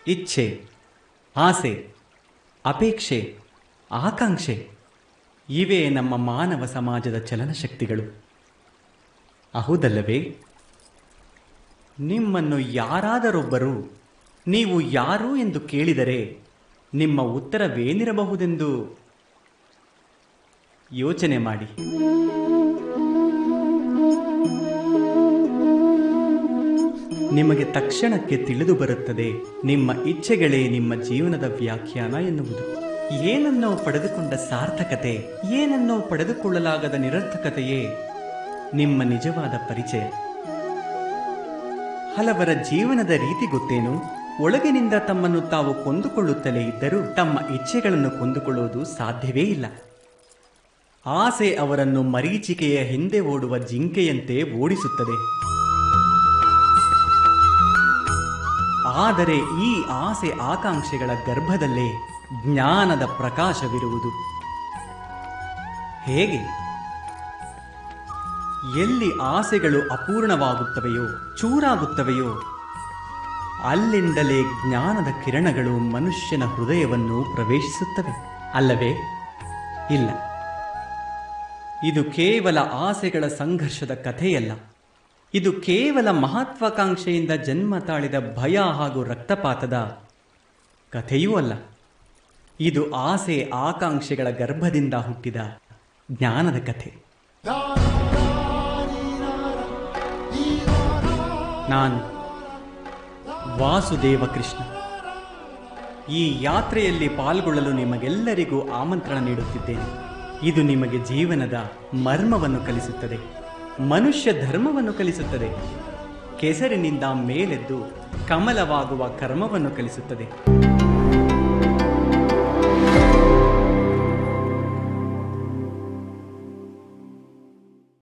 ಇಚ್ಛೆ ಆಸೆ ಅಪೇಕ್ಷೆ ಆಕಾಂಕ್ಷೆ ಇವೇ ನಮ್ಮ ಮಾನವ ಸಮಾಜದ ಚಲನಶಕ್ತಿಗಳು ಹೌದಲ್ಲವೇ ನಿಮ್ಮನ್ನು ಯಾರಾದರೊಬ್ಬರು ನೀವು ಯಾರು ಎಂದು ಕೇಳಿದರೆ ನಿಮ್ಮ ಉತ್ತರವೇನಿರಬಹುದೆಂದು ಯೋಚನೆ ಮಾಡಿ ನಿಮಗೆ ತಕ್ಷಣಕ್ಕೆ ತಿಳಿದು ಬರುತ್ತದೆ ನಿಮ್ಮ ಇಚ್ಛೆಗಳೇ ನಿಮ್ಮ ಜೀವನದ ವ್ಯಾಖ್ಯಾನ ಎನ್ನುವುದು ಏನನ್ನೋ ಪಡೆದುಕೊಂಡ ಸಾರ್ಥಕತೆ ಏನನ್ನೋ ಪಡೆದುಕೊಳ್ಳಲಾಗದ ನಿರರ್ಥಕತೆಯೇ ನಿಮ್ಮ ನಿಜವಾದ ಪರಿಚಯ ಹಲವರ ಜೀವನದ ರೀತಿ ಗೊತ್ತೇನು ಒಳಗಿನಿಂದ ತಮ್ಮನ್ನು ತಾವು ಕೊಂದುಕೊಳ್ಳುತ್ತಲೇ ಇದ್ದರೂ ತಮ್ಮ ಇಚ್ಛೆಗಳನ್ನು ಕೊಂದುಕೊಳ್ಳುವುದು ಸಾಧ್ಯವೇ ಇಲ್ಲ ಆಸೆ ಅವರನ್ನು ಮರೀಚಿಕೆಯ ಹಿಂದೆ ಓಡುವ ಜಿಂಕೆಯಂತೆ ಓಡಿಸುತ್ತದೆ ಆದರೆ ಈ ಆಸೆ ಆಕಾಂಕ್ಷೆಗಳ ಗರ್ಭದಲ್ಲೇ ಜ್ಞಾನದ ಪ್ರಕಾಶವಿರುವುದು ಹೇಗೆ ಎಲ್ಲಿ ಆಸೆಗಳು ಅಪೂರ್ಣವಾಗುತ್ತವೆಯೋ ಚೂರಾಗುತ್ತವೆಯೋ ಅಲ್ಲಿಂದಲೇ ಜ್ಞಾನದ ಕಿರಣಗಳು ಮನುಷ್ಯನ ಹೃದಯವನ್ನು ಪ್ರವೇಶಿಸುತ್ತವೆ ಅಲ್ಲವೇ ಇಲ್ಲ ಇದು ಕೇವಲ ಆಸೆಗಳ ಸಂಘರ್ಷದ ಕಥೆಯಲ್ಲ ಇದು ಕೇವಲ ಮಹತ್ವಾಕಾಂಕ್ಷೆಯಿಂದ ಜನ್ಮ ತಾಳಿದ ಭಯ ಹಾಗೂ ರಕ್ತಪಾತದ ಕಥೆಯೂ ಅಲ್ಲ ಇದು ಆಸೆ ಆಕಾಂಕ್ಷೆಗಳ ಗರ್ಭದಿಂದ ಹುಟ್ಟಿದ ಜ್ಞಾನದ ಕಥೆ ನಾನು ವಾಸುದೇವ ಕೃಷ್ಣ ಈ ಯಾತ್ರೆಯಲ್ಲಿ ಪಾಲ್ಗೊಳ್ಳಲು ನಿಮಗೆಲ್ಲರಿಗೂ ಆಮಂತ್ರಣ ನೀಡುತ್ತಿದ್ದೇನೆ ಇದು ನಿಮಗೆ ಜೀವನದ ಮರ್ಮವನ್ನು ಕಲಿಸುತ್ತದೆ ಮನುಷ್ಯ ಧರ್ಮವನ್ನು ಕಲಿಸುತ್ತದೆ ಕೆಸರಿನಿಂದ ಮೇಲೆದ್ದು ಕಮಲವಾಗುವ ಕರ್ಮವನ್ನು ಕಲಿಸುತ್ತದೆ